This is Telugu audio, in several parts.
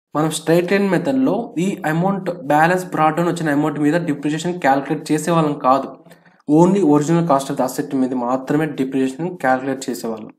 మనం స్ట్రైట్ లైన్ మెథడ్లో ఈ అమౌంట్ బ్యాలెన్స్ బ్రాడ్ డౌన్ వచ్చిన అమౌంట్ మీద డిప్రిషియేషన్ క్యాలిక్యులేట్ చేసే వాళ్ళం కాదు only original cost of the asset మీద మాత్రమే డిప్రిషియేషన్ క్యాలిక్యులేట్ చేసేవాళ్ళం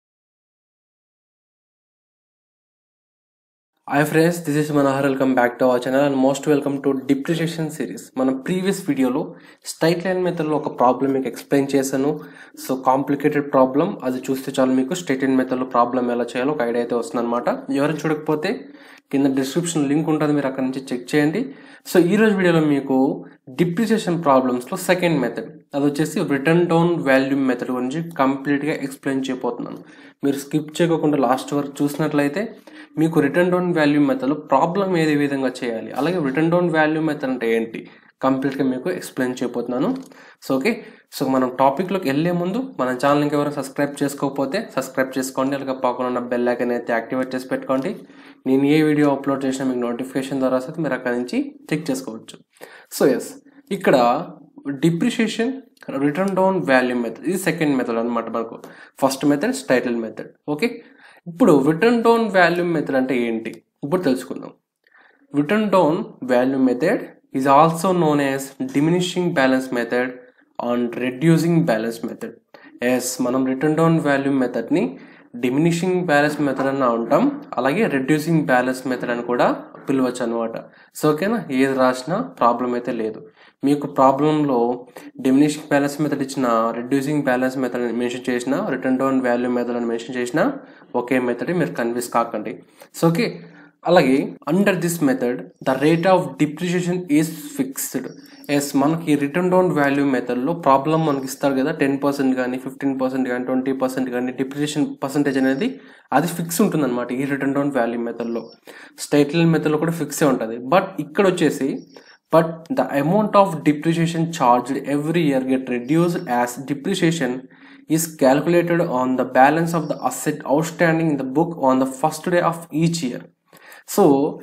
hi friends this is Manohar welcome back to our channel and most welcome to depreciation series మనం ప్రీవియస్ వీడియోలో స్ట్రైట్ లైన్ మెథడ్లో ఒక ప్రాబ్లం మీకు ఎక్స్ప్లెయిన్ చేశాను సో కాంప్లికేటెడ్ ప్రాబ్లం అది చూస్తే చాలు మీకు స్ట్రైట్ లైన్ మెథడ్లో ప్రాబ్లం ఎలా చేయాలో ఒక ఐడియా అయితే వస్తుంది అనమాట ఎవరైనా చూడకపోతే కింద డిస్క్రిప్షన్ లింక్ ఉంటుంది మీరు అక్కడ నుంచి చెక్ చేయండి సో ఈ రోజు వీడియోలో మీకు డిప్రిసియేషన్ ప్రాబ్లమ్స్లో సెకండ్ మెథడ్ అది వచ్చేసి రిటర్న్ డౌన్ వాల్యూమ్ మెథడ్ గురించి కంప్లీట్గా ఎక్స్ప్లెయిన్ చేయబోతున్నాను మీరు స్కిప్ చేయకుండా లాస్ట్ వరకు చూసినట్లయితే మీకు రిటర్న్ డౌన్ వాల్యూమ్ మెథడ్లో ప్రాబ్లం ఏదే విధంగా చేయాలి అలాగే రిటర్న్ డౌన్ వాల్యూమ్ మెథడ్ అంటే ఏంటి కంప్లీట్గా మీకు ఎక్స్ప్లెయిన్ చేయబోతున్నాను సో ఓకే సో మనం టాపిక్లోకి వెళ్ళే ముందు మన ఛానల్ ఇంకెవరైనా సబ్స్క్రైబ్ చేసుకోకపోతే సబ్స్క్రైబ్ చేసుకోండి అలాగే పక్కన ఉన్న బెల్ ఐకన్ అయితే యాక్టివేట్ చేసి పెట్టుకోండి నేను ఏ వీడియో అప్లోడ్ చేసినా మీకు నోటిఫికేషన్ ద్వారా వస్తే మీరు అక్కడ నుంచి చెక్ చేసుకోవచ్చు సో ఎస్ ఇక్కడ depreciation written down value method ఇది సెకండ్ మెథడ్ అనమాట మనకు first method straight line method okay ఇప్పుడు రిటర్న్ డౌన్ వాల్యూమ్ మెథడ్ అంటే ఏంటి ఇప్పుడు తెలుసుకుందాం written down value method is also known as diminishing balance method and reducing balance method yes మనం రిటర్న్ డౌన్ వాల్యూమ్ మెథడ్ని డిమినిషింగ్ బ్యాలెన్స్ మెథడ్ అని అంటాం అలాగే రెడ్యూసింగ్ బ్యాలెన్స్ మెథడ్ అని కూడా పిలవచ్చు అనమాట సో ఓకేనా ఏది రాసినా ప్రాబ్లం అయితే లేదు మీకు ప్రాబ్లంలో డిమినిషింగ్ బ్యాలెన్స్ మెథడ్ ఇచ్చిన రెడ్యూసింగ్ బ్యాలెన్స్ మెథడ్ మెన్షన్ చేసిన రిటర్న్ డౌన్ వాల్యూ మెథడ్ అని మెన్షన్ చేసిన ఒకే మెథడ్ మీరు కన్విన్స్ కాకండి సో ఓకే అలాగే under this method the rate of depreciation is fixed yes మనకి రిటర్న్ డౌన్ వాల్యూ మెథడ్లో ప్రాబ్లం మనకి ఇస్తారు కదా టెన్ పర్సెంట్ కానీ ఫిఫ్టీన్ పర్సెంట్ కానీ ట్వంటీ పర్సెంట్ కానీ డిప్రిషియేషన్ పర్సెంటేజ్ అనేది అది ఫిక్స్ ఉంటుంది అనమాట ఈ రిటర్న్ డౌన్ వాల్యూ మెథడ్లో స్టేట్ లైన్ మెథడ్లో కూడా ఫిక్సే ఉంటుంది బట్ ఇక్కడ వచ్చేసి but the amount of depreciation charged every year get reduced as depreciation is calculated on the balance of the asset outstanding in the book on the first day of each year. So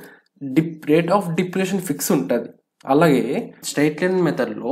dep rate of depression fix ఉంటుంది అలాగే స్ట్రైట్ లైన్ మెథడ్లో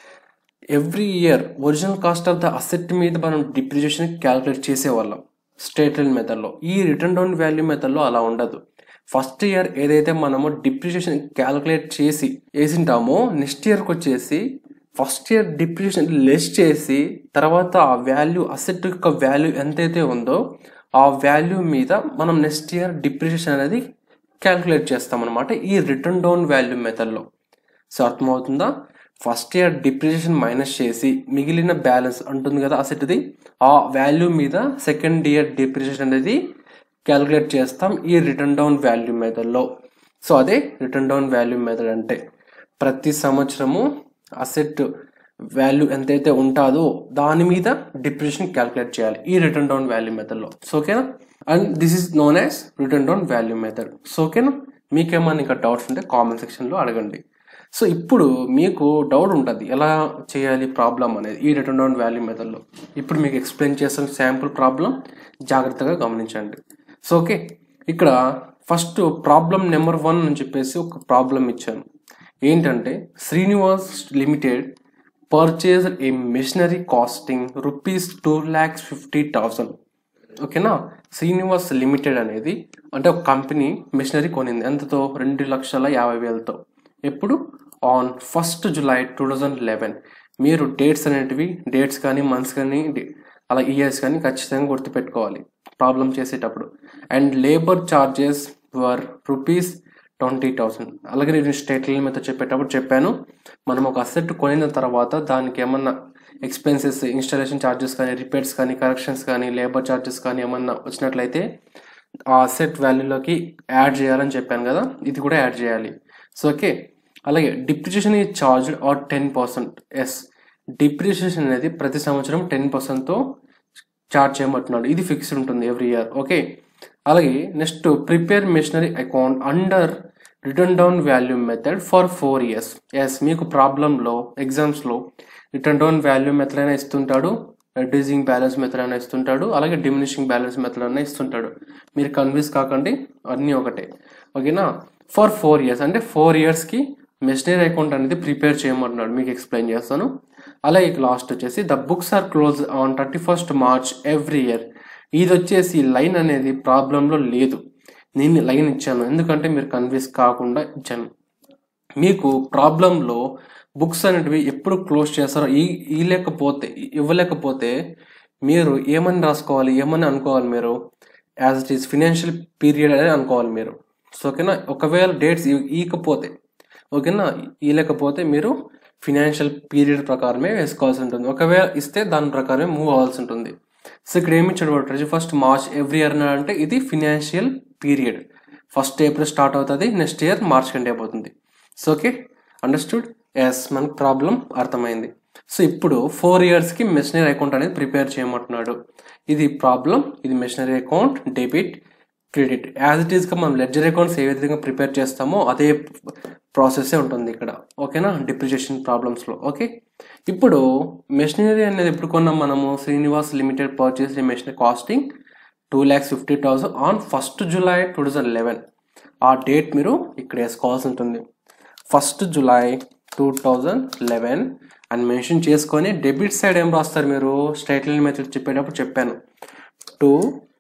every year original cost of the asset మీద మనం డిప్రిషియేషన్ క్యాలిక్యులేట్ చేసేవాళ్ళం స్ట్రైట్ లైన్ మెథడ్లో ఈ రిటర్న్ డౌన్ వాల్యూ మెథడ్లో అలా ఉండదు ఫస్ట్ ఇయర్ ఏదైతే మనము డిప్రిషియేషన్ క్యాలిక్యులేట్ చేసి వేసింటామో నెక్స్ట్ ఇయర్కి వచ్చేసి ఫస్ట్ ఇయర్ డిప్రిషియేషన్ లెస్ చేసి తర్వాత ఆ వాల్యూ అసెట్ యొక్క వాల్యూ ఎంతైతే ఉందో ఆ వాల్యూ మీద మనం నెక్స్ట్ ఇయర్ డిప్రిషియేషన్ అనేది క్యాలిక్యులేట్ చేస్తాం అనమాట ఈ రిటర్న్ డౌన్ వాల్యూ మెథడ్లో సో అర్థమవుతుందా ఫస్ట్ ఇయర్ డిప్రిషియేషన్ మైనస్ చేసి మిగిలిన బ్యాలెన్స్ ఉంటుంది కదా అసెట్ది ఆ వాల్యూ మీద సెకండ్ ఇయర్ డిప్రిషియేషన్ అనేది క్యాలిక్యులేట్ చేస్తాం ఈ రిటర్న్ డౌన్ వాల్యూ మెథడ్లో సో అదే రిటర్న్ డౌన్ వాల్యూ మెథడ్ అంటే ప్రతి సంవత్సరము అసెట్ వాల్యూ ఎంతైతే ఉంటుందో దాని మీద డిప్రిషన్ క్యాలిక్యులేట్ చేయాలి ఈ రిటర్న్ డౌన్ వాల్యూ మెథడ్లో సో ఓకేనా and this is known as written down value method so ఓకేనా మీకేమన్నా ఇంకా డౌట్స్ ఉంటే కామెంట్ సెక్షన్లో అడగండి సో ఇప్పుడు మీకు డౌట్ ఉంటుంది ఎలా చేయాలి ప్రాబ్లం అనేది ఈ రిటర్న్ డౌన్ వాల్యూ మెథడ్లో ఇప్పుడు మీకు ఎక్స్ప్లెయిన్ చేసిన శాంపుల్ ప్రాబ్లం జాగ్రత్తగా గమనించండి సో ఓకే ఇక్కడ ఫస్ట్ ప్రాబ్లం నెంబర్ వన్ అని చెప్పేసి ఒక ప్రాబ్లం ఇచ్చాను ఏంటంటే Srinivas limited purchase a machinery costing rupees two lakhs fifty thousand ఓకేనా శ్రీనివాస్ లిమిటెడ్ అనేది అంటే ఒక కంపెనీ మిషనరీ కొనింది ఎంతతో రెండు లక్షల యాభై వేలతో ఎప్పుడు on first July two thousand eleven మీరు డేట్స్ అనేటివి డేట్స్ కానీ మంత్స్ కానీ అలా ఇయర్స్ కానీ ఖచ్చితంగా గుర్తుపెట్టుకోవాలి ప్రాబ్లం చేసేటప్పుడు and labour charges were rupees twenty thousand అలాగే నేను స్టేట్ లైన్ మీద చెప్పేటప్పుడు చెప్పాను మనం ఒక అసెట్ కొనిన తర్వాత దానికి ఏమన్నా ఎక్స్పెన్సెస్ ఇన్స్టాలేషన్ ఛార్జెస్ కానీ రిపేర్స్ కానీ కరెక్షన్స్ కానీ లేబర్ ఛార్జెస్ కానీ ఏమన్నా వచ్చినట్లయితే ఆ అసెట్ వాల్యూలోకి యాడ్ చేయాలని చెప్పాను కదా ఇది కూడా యాడ్ చేయాలి సో ఓకే అలాగే డిప్రిషియేషన్ ఈ charge are ten percent yes depreciation అనేది ప్రతి సంవత్సరం టెన్ పర్సెంట్తో చార్జ్ చేయమంటున్నాడు ఇది ఫిక్స్డ్ ఉంటుంది ఎవ్రీ ఇయర్ ఓకే అలాగే next prepare machinery account under written down value method for four years yes మీకు ప్రాబ్లంలో ఎగ్జామ్స్లో రిటర్న్ డౌన్ వాల్యూ మెథడ్ అయినా ఇస్తుంటాడు రెడ్యూసింగ్ బ్యాలెన్స్ మెథడ్ అయినా ఇస్తుంటాడు అలాగే డిమినిషింగ్ బ్యాలెన్స్ మెథడ్ అయినా ఇస్తుంటాడు మీరు కన్విన్స్ కాకండి అన్నీ ఒకటే ఓకేనా ఫర్ ఫోర్ ఇయర్స్ అంటే ఫోర్ ఇయర్స్కి మెషనరీ అకౌంట్ అనేది ప్రిపేర్ చేయమంటున్నాడు మీకు ఎక్స్ప్లెయిన్ చేస్తాను అలాగే లాస్ట్ వచ్చేసి the books are close on thirty first March every year ఇది వచ్చేసి లైన్ అనేది ప్రాబ్లంలో లేదు నేను లైన్ ఇచ్చాను ఎందుకంటే మీరు కన్ఫ్యూజ్ కాకుండా ఇచ్చాను మీకు ప్రాబ్లంలో బుక్స్ అనేటివి ఎప్పుడు క్లోజ్ చేస్తారో ఈ ఇవ్వలేకపోతే ఇవ్వలేకపోతే మీరు ఏమని రాసుకోవాలి ఏమని అనుకోవాలి మీరు as it is financial period అని అనుకోవాలి మీరు సో ఓకేనా ఒకవేళ డేట్స్ ఇవ్వకపోతే ఓకేనా ఇవ్వలేకపోతే మీరు ఫినాన్షియల్ పీరియడ్ ప్రకారమే వేసుకోవాల్సి ఉంటుంది ఒకవేళ ఇస్తే దాని ప్రకారమే మూవ్ అవ్వాల్సి ఉంటుంది సో ఇక్కడ ఏమి ఇచ్చాడు twenty first March every year అంటే ఇది financial period first April start అవుతుంది నెక్స్ట్ ఇయర్ మార్చ్ కంటే అయిపోతుంది సో ఓకే అండర్స్టూడ్ ఎస్ మనకు ప్రాబ్లం అర్థమైంది సో ఇప్పుడు ఫోర్ ఇయర్స్కి మెషినరీ అకౌంట్ అనేది ప్రిపేర్ చేయమంటున్నాడు ఇది ప్రాబ్లం ఇది machinery account debit credit as it ఈస్గా మనం లెడ్జర్ అకౌంట్స్ ఏ విధంగా ప్రిపేర్ చేస్తామో అదే ప్రాసెస్సే ఉంటుంది ఇక్కడ ఓకేనా డిప్రిజియేషన్ ప్రాబ్లమ్స్లో ఓకే ఇప్పుడు మెషినరీ అనేది ఎప్పుడు కొన్నాం మనము Srinivas limited purchase machinery costing two lakhs fifty thousand on first July two thousand eleven ఆ డేట్ మీరు ఇక్కడ వేసుకోవాల్సి ఉంటుంది first July two thousand eleven అని మెన్షన్ చేసుకొని డెబిట్ సైడ్ ఏం రాస్తారు మీరు స్ట్రైట్ లైన్ మెథడ్ చెప్పేటప్పుడు చెప్పాను టు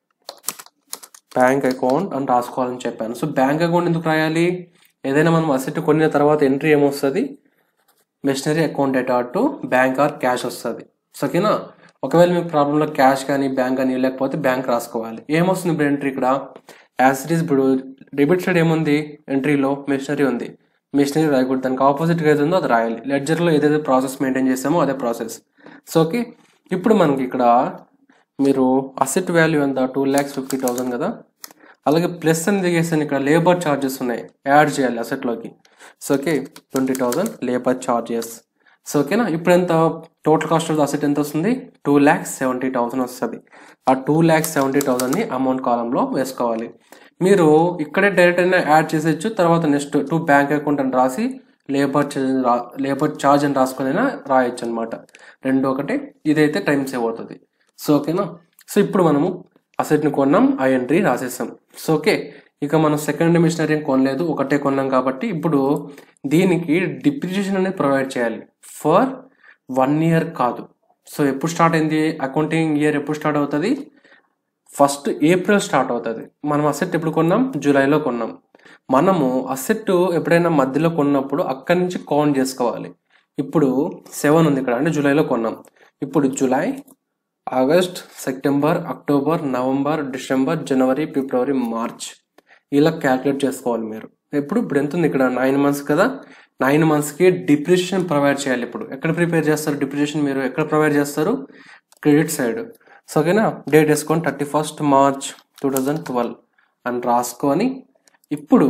బ్యాంక్ అకౌంట్ అని రాసుకోవాలని చెప్పాను సో బ్యాంక్ అకౌంట్ ఎందుకు రాయాలి ఏదైనా మనం అసెట్ కొనిన తర్వాత ఎంట్రీ ఏమొస్తుంది మెషినరీ అకౌంట్ డేటా టు బ్యాంక్ ఆర్ క్యాష్ వస్తుంది సో ఓకేనా ఒకవేళ మీకు ప్రాబ్లంలో క్యాష్ కానీ బ్యాంక్ కానీ లేకపోతే బ్యాంక్ రాసుకోవాలి ఏమొస్తుంది ఇప్పుడు ఎంట్రీ ఇక్కడ యాజ్ ఇట్ ఈస్ ఇప్పుడు డెబిట్ సైడ్ ఏముంది ఎంట్రీలో మెషినరీ ఉంది మెషినరీ రాయకూడదు దానికి ఆపోజిట్గా ఏది ఉందో అది రాయాలి లెడ్జర్లో ఏదైతే ప్రాసెస్ మెయింటైన్ చేసామో అదే ప్రాసెస్ సో ఓకే ఇప్పుడు మనకి ఇక్కడ మీరు అసెట్ వాల్యూ ఎంత టూ ల్యాక్స్ ఫిఫ్టీ థౌసండ్ కదా అలాగే ప్లస్ అని దిగేసాను ఇక్కడ లేబర్ ఛార్జెస్ ఉన్నాయి యాడ్ చేయాలి అసెట్లోకి so okay twenty thousand labour charges so ఓకేనా ఇప్పుడు ఎంత టోటల్ కాస్ట్ ఆఫ్ అసెట్ ఎంత వస్తుంది టూ ల్యాక్స్ సెవెంటీ థౌసండ్ వస్తుంది ఆ టూ ల్యాక్స్ సెవెంటీ థౌసండ్ని అమౌంట్ కాలంలో వేసుకోవాలి మీరు ఇక్కడే డైరెక్ట్ అయినా యాడ్ చేసేయచ్చు తర్వాత నెక్స్ట్ టూ బ్యాంక్ అకౌంట్ అని రాసి లేబర్ రా లేబర్ ఛార్జ్ అని రాసుకొని రాయొచ్చు అనమాట రెండు ఒకటి ఇదైతే టైం సేవ్ అవుతుంది సో ఓకేనా సో ఇప్పుడు మనము అసెట్ని కొన్నాం ఆ ఎంట్రీ రాసేసాం సో ఓకే ఇక మనం సెకండ్ మిషనరీ కొనలేదు ఒకటే కొన్నాం కాబట్టి ఇప్పుడు దీనికి డిప్రిజియేషన్ అనేది ప్రొవైడ్ చేయాలి ఫర్ వన్ ఇయర్ కాదు సో ఎప్పుడు స్టార్ట్ అయింది అకౌంటింగ్ ఇయర్ ఎప్పుడు స్టార్ట్ అవుతుంది ఫస్ట్ ఏప్రిల్ స్టార్ట్ అవుతుంది మనం అసెట్ ఎప్పుడు కొన్నాం జూలైలో కొన్నాం మనము అసెట్ ఎప్పుడైనా మధ్యలో కొన్నప్పుడు అక్కడి నుంచి కౌంట్ చేసుకోవాలి ఇప్పుడు సెవెన్ ఉంది ఇక్కడ అంటే జూలైలో కొన్నాం ఇప్పుడు July August September October November December January February March ఇలా క్యాల్కులేట్ చేసుకోవాలి మీరు ఇప్పుడు ఇప్పుడు ఎంత ఉంది ఇక్కడ నైన్ మంత్స్ కదా నైన్ మంత్స్కి డిప్రిషియేషన్ ప్రొవైడ్ చేయాలి ఇప్పుడు ఎక్కడ ప్రిపేర్ చేస్తారు డిప్రిషియేషన్ మీరు ఎక్కడ ప్రొవైడ్ చేస్తారు క్రెడిట్ సైడ్ సో ఓకేనా డేట్ వేసుకొని thirty first March two thousand twelve అని రాసుకొని ఇప్పుడు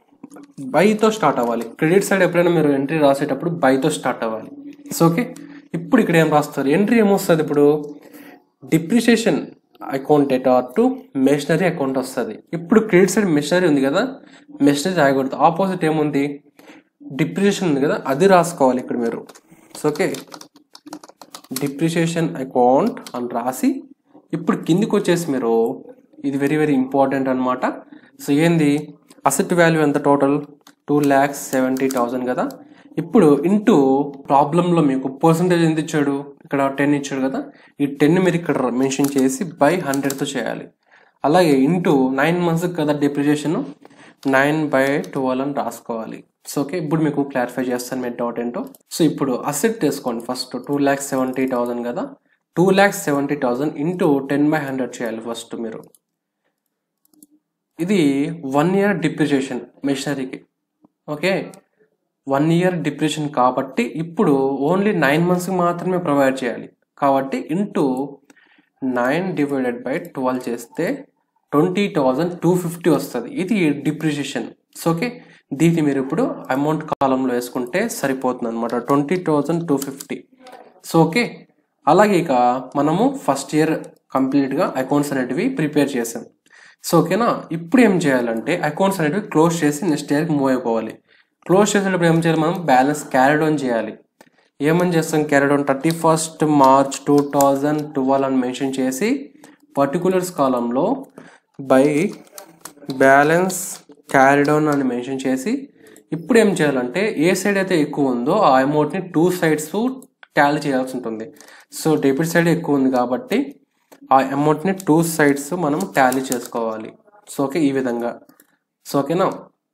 బైతో స్టార్ట్ అవ్వాలి క్రెడిట్ సైడ్ ఎప్పుడైనా మీరు ఎంట్రీ రాసేటప్పుడు బైతో స్టార్ట్ అవ్వాలి సో ఓకే ఇప్పుడు ఇక్కడ ఏం రాస్తారు ఎంట్రీ ఏమొస్తుంది ఇప్పుడు డిప్రిషియేషన్ అకౌంట్ డేటా టు మెషినరీ అకౌంట్ వస్తుంది ఇప్పుడు క్రెడిట్ సైడ్ మెషినరీ ఉంది కదా మెషినరీ రాయకూడదు ఆపోజిట్ ఏముంది డిప్రిషియేషన్ ఉంది కదా అది రాసుకోవాలి ఇక్కడ మీరు సో ఓకే డిప్రిషియేషన్ అకౌంట్ అని రాసి ఇప్పుడు కిందికి వచ్చేసి మీరు ఇది వెరీ వెరీ ఇంపార్టెంట్ అనమాట సో ఏంది అసెట్ వాల్యూ ఎంత total two lakhs seventy thousand కదా ఇప్పుడు ఇంటూ ప్రాబ్లంలో మీకు పర్సంటేజ్ ఎంత ఇచ్చాడు ఇక్కడ టెన్ ఇచ్చాడు కదా ఈ టెన్ మీరు ఇక్కడ మెన్షన్ చేసి బై హండ్రెడ్తో చేయాలి అలాగే ఇంటూ నైన్ మంత్స్ కదా డిప్రిజియేషన్ నైన్ బై ట్వెల్వ్ అని రాసుకోవాలి సో ఓకే ఇప్పుడు మీకు క్లారిఫై చేస్తాను మీ డౌట్ ఏంటో సో ఇప్పుడు అసెట్ తీసుకోండి first two lakhs seventy thousand కదా two lakhs seventy thousand into ten by hundred చేయాలి ఫస్ట్ మీరు ఇది వన్ ఇయర్ డిప్రిజియేషన్ మెషినరీకి ఓకే వన్ ఇయర్ డిప్రెషన్ కాబట్టి ఇప్పుడు ఓన్లీ నైన్ మంత్స్కి మాత్రమే ప్రొవైడ్ చేయాలి కాబట్టి into nine divided by twelve చేస్తే ట్వంటీ థౌజండ్ టూ ఫిఫ్టీ వస్తుంది ఇది డిప్రిషియేషన్ సో ఓకే దీన్ని మీరు ఇప్పుడు అమౌంట్ కాలంలో వేసుకుంటే సరిపోతుంది అనమాట twenty thousand two fifty so okay అలాగే ఇక మనము ఫస్ట్ ఇయర్ కంప్లీట్గా అకౌంట్స్ అనేటివి ప్రిపేర్ చేసాం సో ఓకేనా ఇప్పుడు ఏం చేయాలంటే అకౌంట్స్ అనేటివి క్లోజ్ చేసి నెక్స్ట్ ఇయర్కి మూవ్ అయిపోవాలి క్లోజ్ చేసినప్పుడు ఏం చేయాలి మనం బ్యాలెన్స్ క్యారీ డౌన్ చేయాలి ఏమని చేస్తాం carry down thirty first March two thousand twelve అని మెన్షన్ చేసి పర్టికులర్స్ కాలంలో బై బ్యాలెన్స్ క్యారీ డౌన్ అని మెన్షన్ చేసి ఇప్పుడు ఏం చేయాలంటే ఏ సైడ్ అయితే ఎక్కువ ఉందో ఆ అమౌంట్ని టూ సైడ్స్ టాలీ చేయాల్సి ఉంటుంది సో డెబిట్ సైడ్ ఎక్కువ ఉంది కాబట్టి ఆ అమౌంట్ని టూ సైడ్స్ మనం టాలీ చేసుకోవాలి సో ఓకే ఈ విధంగా సో ఓకేనా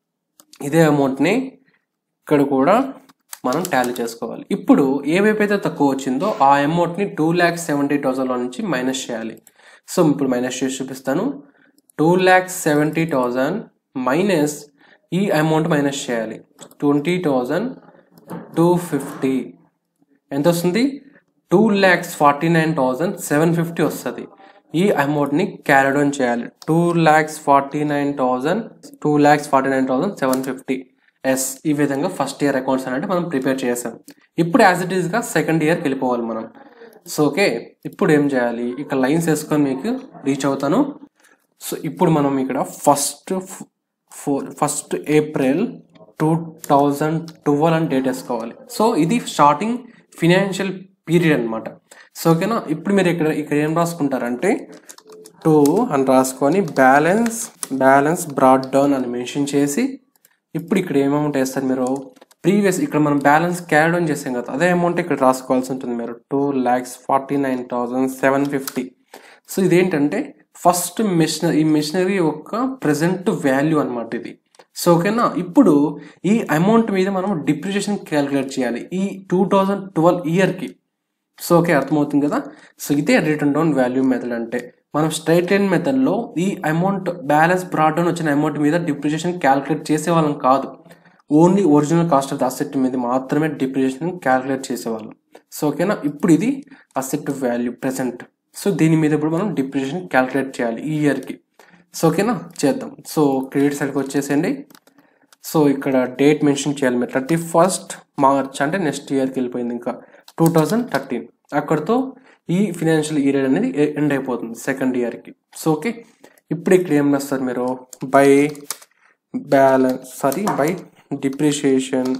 ఇదే అమౌంట్ని ఇక్కడ కూడా మనం టాలీ చేసుకోవాలి ఇప్పుడు ఏ వైపు అయితే తక్కువ వచ్చిందో ఆ అమౌంట్ని టూ ల్యాక్స్ సెవెంటీ థౌసండ్లో నుంచి మైనస్ చేయాలి సో ఇప్పుడు మైనస్ చేసి చూపిస్తాను two lakhs seventy thousand minus ఈ అమౌంట్ మైనస్ చేయాలి ట్వంటీ థౌజండ్ టూ ఫిఫ్టీ ఎంత వస్తుంది two lakhs forty nine thousand seven fifty వస్తుంది ఈ అమౌంట్ని క్యారీ డౌన్ చేయాలి two lakhs forty nine thousand two lakhs forty nine thousand seven fifty yes ఈ విధంగా ఫస్ట్ ఇయర్ అకౌంట్స్ అనేది మనం ప్రిపేర్ చేసాం ఇప్పుడు యాజ్ ఇట్ ఈస్గా సెకండ్ ఇయర్కి వెళ్ళిపోవాలి మనం సో ఓకే ఇప్పుడు ఏం చేయాలి ఇక్కడ లైన్స్ వేసుకొని మీకు రీచ్ అవుతాను సో ఇప్పుడు మనం ఇక్కడ first four first April two thousand twelve అని డేట్ వేసుకోవాలి సో ఇది స్టార్టింగ్ ఫినాన్షియల్ పీరియడ్ అనమాట సో ఓకేనా ఇప్పుడు మీరు ఇక్కడ ఇక్కడ ఏం రాసుకుంటారంటే టూ అని రాసుకొని బ్యాలెన్స్ బ్యాలెన్స్ బ్రాడ్ డౌన్ అని మెన్షన్ చేసి ఇప్పుడు ఇక్కడ ఏం అమౌంట్ వేస్తారు మీరు ప్రీవియస్ ఇక్కడ మనం బ్యాలెన్స్ క్యారీ డౌన్ చేసాం కదా అదే అమౌంట్ ఇక్కడ రాసుకోవాల్సి ఉంటుంది మీరు two lakhs forty nine thousand seven fifty so ఇదేంటంటే ఫస్ట్ మిషనరీ ఈ మిషనరీ యొక్క ప్రజెంట్ వాల్యూ అనమాట ఇది సో ఓకేనా ఇప్పుడు ఈ అమౌంట్ మీద మనం డిప్రిషియేషన్ క్యాలిక్యులేట్ చేయాలి ఈ టూ థౌజండ్ ట్వెల్వ్ ఇయర్కి సో ఓకే అర్థమవుతుంది కదా సో ఇదే రిటర్న్ డౌన్ వాల్యూ మెథడ్ అంటే మనం స్ట్రైట్ లైన్ మెథడ్లో ఈ అమౌంట్ బ్యాలెన్స్ బ్రాడ్ డౌన్ వచ్చిన అమౌంట్ మీద డిప్రిషియేషన్ క్యాలిక్యులేట్ చేసేవాళ్ళం కాదు only original cost of the asset మీద మాత్రమే డిప్రిషియేషన్ క్యాలిక్యులేట్ చేసేవాళ్ళం సో ఓకేనా ఇప్పుడు ఇది అసెట్ వాల్యూ ప్రెసెంట్ సో దీని మీద ఇప్పుడు మనం డిప్రిషియేషన్ క్యాలిక్యులేట్ చేయాలి ఈ ఇయర్కి సో ఓకేనా చేద్దాం సో క్రెడిట్ సైడ్కి వచ్చేసేయండి సో ఇక్కడ డేట్ మెన్షన్ చేయాలి మీరు థర్టీ ఫస్ట్ మార్చ్ అంటే నెక్స్ట్ ఇయర్కి వెళ్ళిపోయింది ఇంకా టూ థౌజండ్ థర్టీన్ అక్కడితో ఈ ఫినాన్షియల్ ఇయర్ అనేది ఎండ్ అయిపోతుంది సెకండ్ ఇయర్కి సో ఓకే ఇప్పుడు ఇక్కడ ఏం రాస్తారు మీరు by balance sorry by depreciation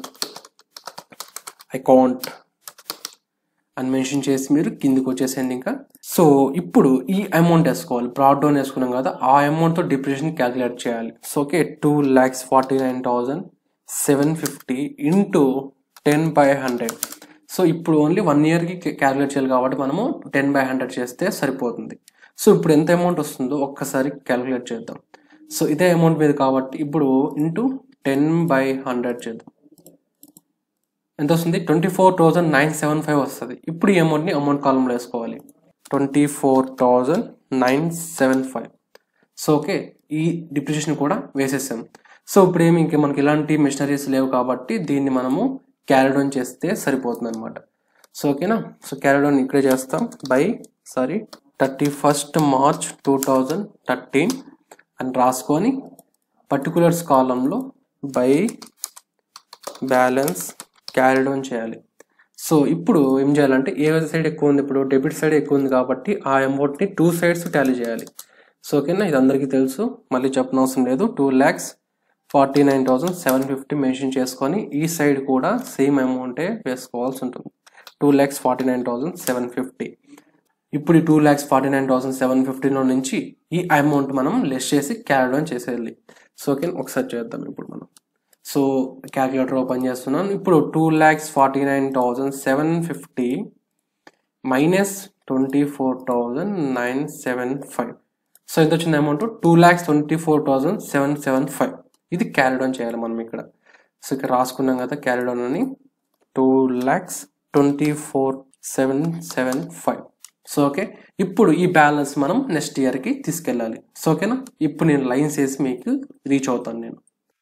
account అని మెన్షన్ చేసి మీరు కిందికి వచ్చేసేయండి ఇంకా సో ఇప్పుడు ఈ అమౌంట్ వేసుకోవాలి బ్రాడ్ డౌన్ వేసుకున్నాం కదా ఆ అమౌంట్తో డిప్రిషియేషన్ క్యాలిక్యులేట్ చేయాలి so okay two lakhs forty nine thousand seven fifty into ten by hundred so ఇప్పుడు ఓన్లీ వన్ ఇయర్కి క్యాలిక్యులేట్ చేయాలి కాబట్టి మనము టెన్ బై హండ్రెడ్ చేస్తే సరిపోతుంది సో ఇప్పుడు ఎంత అమౌంట్ వస్తుందో ఒక్కసారి క్యాలిక్యులేట్ చేద్దాం సో ఇదే అమౌంట్ మీద కాబట్టి ఇప్పుడు ఇంటూ టెన్ బై హండ్రెడ్ చేద్దాం ఎంత వస్తుంది twenty four thousand nine seven five వస్తుంది ఇప్పుడు ఈ అమౌంట్ని అమౌంట్ కాలంలో వేసుకోవాలి twenty four thousand nine seven five so okay ఈ డిప్రిషియేషన్ కూడా వేసేసాం సో ఇప్పుడు ఏమి ఇంక మనకి ఎలాంటి మిషనరీస్ లేవు కాబట్టి దీన్ని మనము క్యారీ డౌన్ చేస్తే సరిపోతుంది అనమాట సో ఓకేనా సో క్యారీ డౌన్ ఇక్కడే చేస్తాం by sorry thirty first March two thousand thirteen అని రాసుకొని పర్టికులర్స్ కాలంలో బై బ్యాలెన్స్ క్యారీ డౌన్ చేయాలి సో ఇప్పుడు ఏం చేయాలంటే ఏ సైడ్ ఎక్కువ ఉంది ఇప్పుడు డెబిట్ సైడ్ ఎక్కువ ఉంది కాబట్టి ఆ అమౌంట్ని టూ సైడ్స్ టాలీ చేయాలి సో ఓకేనా ఇది అందరికీ తెలుసు మళ్ళీ చెప్పనవసరం లేదు two lakhs forty nine thousand seven fifty mention చేసుకొని ఈ సైడ్ కూడా సేమ్ అమౌంటే వేసుకోవాల్సి ఉంటుంది two lakhs forty nine thousand seven fifty ఇప్పుడు ఈ two lakhs forty nine thousand seven ఫిఫ్టీలో నుంచి ఈ అమౌంట్ మనం లెస్ చేసి క్యారీ డౌన్ చేసేయాలి సో ఓకే ఒకసారి చేద్దాం ఇప్పుడు మనం సో క్యాలిక్యులేటర్ ఓపెన్ చేస్తున్నాను ఇప్పుడు two lakhs forty nine thousand seven fifty minus twenty four thousand nine seven five so ఎంత వచ్చింది amount two lakhs twenty four thousand seven seven five ఇది క్యారీ డౌన్ చేయాలి మనం ఇక్కడ సో ఇక్కడ రాసుకున్నాం కదా క్యారీ డౌన్ అని two lakhs twenty four seven seven five so okay ఇప్పుడు ఈ బ్యాలెన్స్ మనం నెక్స్ట్ ఇయర్కి తీసుకెళ్ళాలి సో ఓకేనా ఇప్పుడు నేను లైన్స్ వేసి మీకు రీచ్ అవుతాను నేను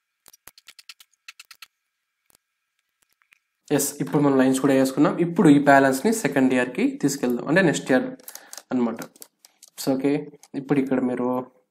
ఎస్ ఇప్పుడు మనం లైన్స్ కూడా వేసుకున్నాం ఇప్పుడు ఈ బ్యాలెన్స్ని సెకండ్ ఇయర్కి తీసుకెళ్దాం అంటే నెక్స్ట్ ఇయర్ అనమాట సో ఓకే ఇప్పుడు ఇక్కడ మీరు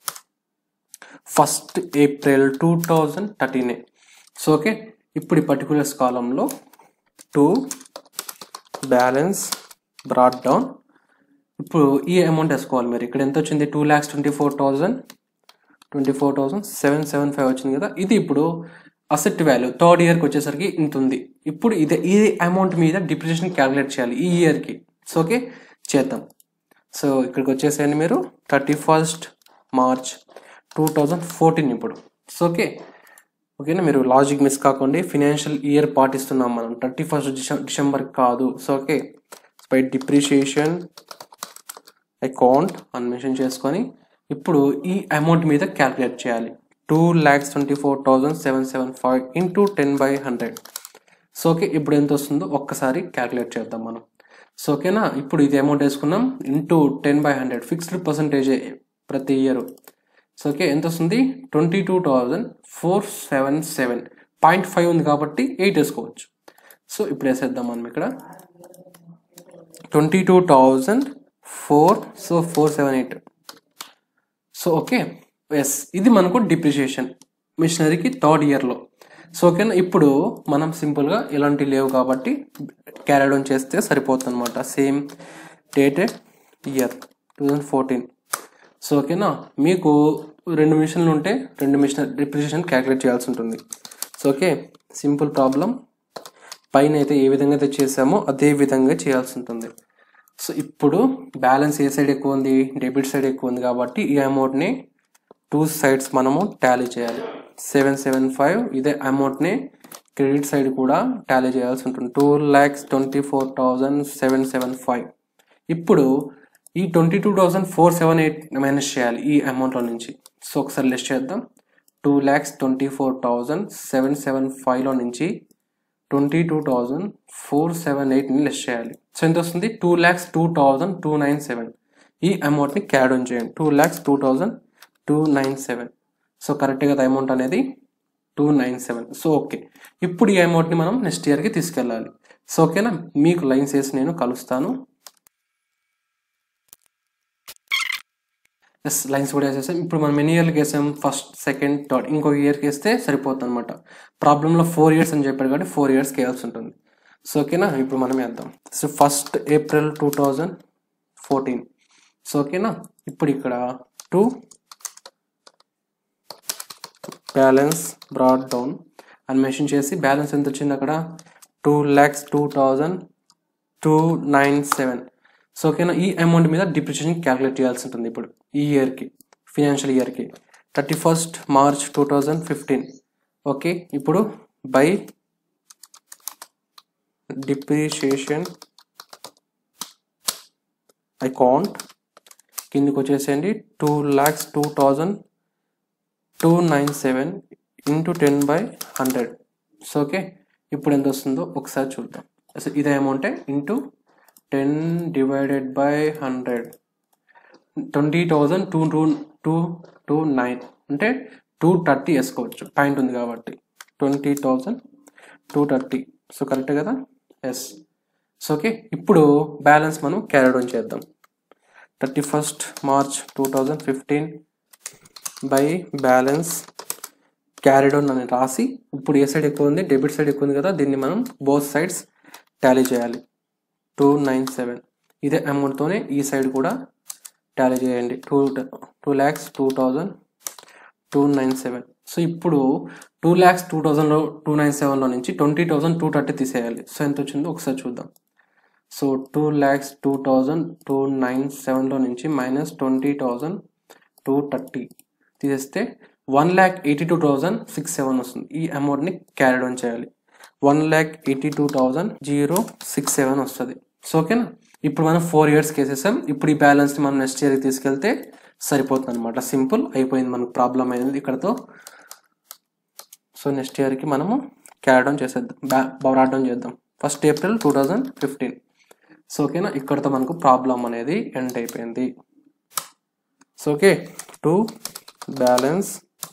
ఫస్ట్ ఏప్రిల్ టూ థౌజండ్ థర్టీనే సో ఓకే ఇప్పుడు ఈ పర్టికులర్స్ కాలంలో టూ బ్యాలెన్స్ బ్రాడ్ డౌన్ ఇప్పుడు ఈ అమౌంట్ వేసుకోవాలి మీరు ఇక్కడ ఎంత వచ్చింది two lakhs twenty four thousand twenty four thousand seven seven five వచ్చింది కదా ఇది ఇప్పుడు అసెట్ వాల్యూ థర్డ్ ఇయర్కి వచ్చేసరికి ఇంత ఉంది ఇప్పుడు ఇదే ఈ అమౌంట్ మీద డిప్రిషియేషన్ క్యాలిక్యులేట్ చేయాలి ఈ ఇయర్కి సో ఓకే చేద్దాం సో ఇక్కడికి వచ్చేసేయండి మీరు thirty first March two thousand fourteen ఇప్పుడు సో ఓకే ఓకేనా మీరు లాజిక్ మిస్ కాకండి ఫినాన్షియల్ ఇయర్ పాటిస్తున్నాం మనం థర్టీ ఫస్ట్ డిసెంబర్ కాదు so okay by depreciation account అని మెన్షన్ చేసుకొని ఇప్పుడు ఈ అమౌంట్ మీద క్యాల్కులేట్ చేయాలి two lakhs twenty four thousand seven seven five into ten by hundred so okay ఇప్పుడు ఎంత వస్తుందో ఒక్కసారి క్యాలిక్యులేట్ చేద్దాం మనం సో ఓకేనా ఇప్పుడు ఇది అమౌంట్ వేసుకున్నాం into ten by hundred fixed percentage ప్రతి ఇయర్ సో ఓకే ఎంత వస్తుంది twenty two thousand four seven seven point five ఉంది కాబట్టి ఎయిట్ వేసుకోవచ్చు సో ఇప్పుడు వేసేద్దాం మనం ఇక్కడ twenty two thousand four so four seven eight so okay yes ఇది మనకు డిప్రిషియేషన్ మిషనరీకి థర్డ్ ఇయర్లో సో ఓకేనా ఇప్పుడు మనం సింపుల్గా ఇలాంటి లేవు కాబట్టి క్యారీ ఆన్ చేస్తే సరిపోతుంది అనమాట same dated year two thousand fourteen so ఓకేనా మీకు రెండు మిషన్లు ఉంటే రెండు మిషన్ డిప్రిషియేషన్ క్యాలిక్యులేట్ చేయాల్సి ఉంటుంది సో ఓకే సింపుల్ ప్రాబ్లం పైన అయితే ఏ విధంగా అయితే చేసామో అదే విధంగా చేయాల్సి ఉంటుంది సో ఇప్పుడు బ్యాలెన్స్ ఏ సైడ్ ఎక్కువ ఉంది డెబిట్ సైడ్ ఎక్కువ ఉంది కాబట్టి ఈ అమౌంట్ని టూ సైడ్స్ మనము టాలీ చేయాలి సెవెన్ సెవెన్ ఫైవ్ ఇదే అమౌంట్ని క్రెడిట్ సైడ్ కూడా టాలీ చేయాల్సి ఉంటుంది two lakhs twenty four thousand seven seven five ఇప్పుడు ఈ twenty two thousand four seven eight minus చేయాలి ఈ అమౌంట్లో నుంచి సో ఒకసారి లిస్ట్ చేద్దాం two lakhs twenty four thousand seven seven ఫైవ్లో నుంచి twenty two thousand four seven ఎయిట్ని లెస్ చేయాలి సో ఎంత వస్తుంది two lakhs two thousand two nine seven ఈ అమౌంట్ని క్యాడ్ ఆన్ చేయండి two lakhs two thousand two nine seven so కరెక్ట్గా అమౌంట్ అనేది two nine seven so okay ఇప్పుడు ఈ అమౌంట్ని మనం నెక్స్ట్ ఇయర్కి తీసుకెళ్ళాలి సో ఓకేనా మీకు లైన్స్ వేసి నేను కలుస్తాను ఎస్ లైన్స్ కూడా వేసేసాం ఇప్పుడు మనం ఎన్ని ఇయర్లకి వేసాం ఫస్ట్ సెకండ్ థర్డ్ ఇంకో ఇయర్కి వేస్తే సరిపోతుంది అనమాట ప్రాబ్లంలో ఫోర్ ఇయర్స్ అని చెప్పాడు కాబట్టి ఫోర్ ఇయర్స్కి వేయాల్సి ఉంటుంది సో ఓకేనా ఇప్పుడు మనం వేద్దాం so first April two thousand fourteen so ఓకేనా ఇప్పుడు ఇక్కడ టూ బ్యాలెన్స్ బ్రాడ్ డౌన్ అని మెన్షన్ చేసి బ్యాలెన్స్ ఎంత వచ్చింది అక్కడ two lakhs two thousand two nine seven so ఓకేనా ఈ అమౌంట్ మీద డిప్రిషియేషన్ క్యాలిక్యులేట్ చేయాల్సి ఉంటుంది ఇప్పుడు ఈ ఇయర్కి ఫినాన్షియల్ ఇయర్కి thirty first March two thousand fifteen okay ఇప్పుడు బై డిప్రిషియేషన్ అకౌంట్ కిందకి వచ్చేసేయండి two lakhs two thousand two nine seven into ten by hundred so okay ఇప్పుడు ఎంత వస్తుందో ఒకసారి చూద్దాం అసలు ఇదే అమౌంటే into ten divided by hundred twenty thousand two two two two nine అంటే టూ థర్టీ వేసుకోవచ్చు పాయింట్ ఉంది కాబట్టి twenty thousand two thirty so correct కదా ఎస్ సో ఓకే ఇప్పుడు బ్యాలెన్స్ మనం క్యారీ ఆన్ చేద్దాం thirty first March two thousand fifteen by balance carried on అని రాసి ఇప్పుడు ఏ సైడ్ ఎక్కువ ఉంది డెబిట్ సైడ్ ఎక్కువ ఉంది కదా దీన్ని మనం బోత్ సైడ్స్ టాలీ చేయాలి టూ నైన్ సెవెన్ ఇదే అమౌంట్తోనే ఈ సైడ్ కూడా టాలీ చేయండి two two lakhs two thousand two nine seven so ఇప్పుడు టూ ల్యాక్స్ టూ థౌజండ్లో టూ నైన్ సెవెన్లో నుంచి ట్వంటీ థౌజండ్ టూ థర్టీ తీసేయాలి సో ఎంత వచ్చిందో ఒకసారి చూద్దాం so two lakhs two thousand two nine సెవెన్లో నుంచి minus twenty thousand two thirty తీసేస్తే one lakh eighty two thousand six seven వస్తుంది ఈ అమౌంట్ని క్యారీ ఆన్ చేయాలి one lakh eighty two thousand zero six seven వస్తుంది సో ఓకేనా ఇప్పుడు మనం ఫోర్ ఇయర్స్కి వేసేసాం ఇప్పుడు ఈ బ్యాలెన్స్ని మనం నెక్స్ట్ ఇయర్కి తీసుకెళ్తే సరిపోతుంది అనమాట సింపుల్ అయిపోయింది మనకు ప్రాబ్లం అయింది ఇక్కడతో సో నెక్స్ట్ ఇయర్కి మనము క్యారీ డౌన్ చేసేద్దాం బ్యా బ్రాడ్ డౌన్ చేద్దాం first April two thousand fifteen so ఓకేనా ఇక్కడతో మనకు ప్రాబ్లం అనేది ఎండ్ అయిపోయింది so okay to balance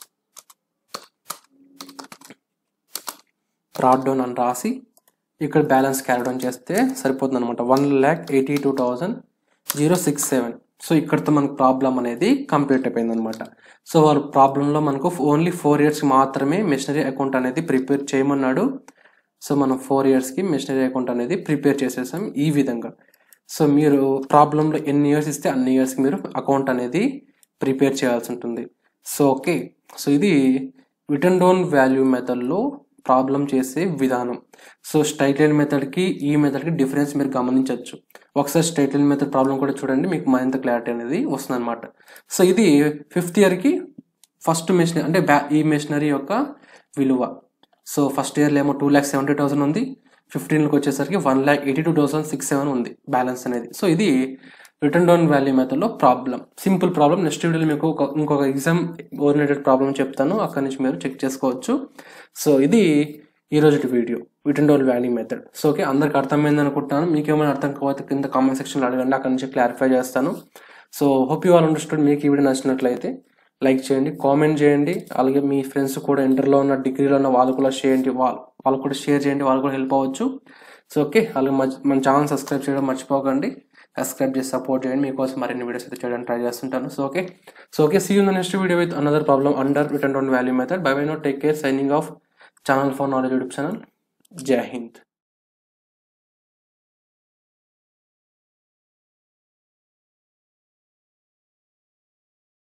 brought down అని రాసి ఇక్కడ బ్యాలెన్స్ క్యారీ డౌన్ చేస్తే సరిపోతుంది అనమాట one lakh eighty two thousand zero six seven so ఇక్కడతో మనకు ప్రాబ్లం అనేది కంప్లీట్ అయిపోయింది అనమాట సో వాళ్ళ ప్రాబ్లంలో మనకు ఓన్లీ ఫోర్ ఇయర్స్ మాత్రమే మిషనరీ అకౌంట్ అనేది ప్రిపేర్ చేయమన్నాడు సో మనం ఫోర్ ఇయర్స్కి మిషనరీ అకౌంట్ అనేది ప్రిపేర్ చేసేసాం ఈ విధంగా సో మీరు ప్రాబ్లంలో ఎన్ని ఇయర్స్ ఇస్తే అన్ని ఇయర్స్కి మీరు అకౌంట్ అనేది ప్రిపేర్ చేయాల్సి ఉంటుంది సో ఓకే సో ఇది రిటర్న్ డౌన్ వాల్యూ మెథడ్లో ప్రాబ్లం చేసే విధానం సో స్ట్రైట్ లైన్ మెథడ్కి ఈ మెథడ్కి డిఫరెన్స్ మీరు గమనించవచ్చు ఒకసారి స్ట్రైట్ లైన్ మెథడ్ ప్రాబ్లం కూడా చూడండి మీకు మరింత క్లారిటీ అనేది వస్తుంది అనమాట సో ఇది ఫిఫ్త్ ఇయర్కి ఫస్ట్ మెషినరీ అంటే బ్యా ఈ మెషినరీ యొక్క విలువ సో ఫస్ట్ ఇయర్లో ఏమో టూ ల్యాక్ సెవెంటీ థౌసండ్ ఉంది ఫిఫ్టీన్కి వచ్చేసరికి one lakh eighty two thousand six seven ఉంది బ్యాలెన్స్ అనేది సో ఇది రిటర్న్ డౌన్ వాల్యూ మెథడ్లో ప్రాబ్లం సింపుల్ ప్రాబ్లం నెక్స్ట్ వీడియోలో మీకు ఒక ఇంకొక ఎగ్జామ్ ఓరియంటెడ్ ప్రాబ్లం చెప్తాను అక్కడి నుంచి మీరు చెక్ చేసుకోవచ్చు సో ఇది ఈ రోజు video written down value method so okay అందరికి అర్థమైంది అనుకుంటున్నాను మీకు ఏమైనా అర్థం కాకపోతే కింద కామెంట్ సెక్షన్లో అడగండి అక్కడి నుంచి క్లారిఫై చేస్తాను so hope you all understood మీకు ఈ వీడియో నచ్చినట్లయితే లైక్ చేయండి కామెంట్ చేయండి అలాగే మీ ఫ్రెండ్స్ కూడా ఇంటర్లో ఉన్న డిగ్రీలో ఉన్న వాళ్ళు కూడా చేయండి వాళ్ళు వాళ్ళు కూడా షేర్ చేయండి వాళ్ళు కూడా హెల్ప్ అవ్వచ్చు సో ఓకే అలాగే మన- మన ఛానల్ సబ్స్క్రైబ్ చేయడం మర్చిపోకండి సబ్స్క్రైబ్ చేసి సపోర్ట్ చేయండి మీకోసం మరిన్ని వీడియోస్ అయితే చేయడానికి ట్రై చేస్తుంటాను so okay so okay see in the next video with another problem under written down value method bye bye no take care signing off channel for knowledge YouTube channel జై హింద్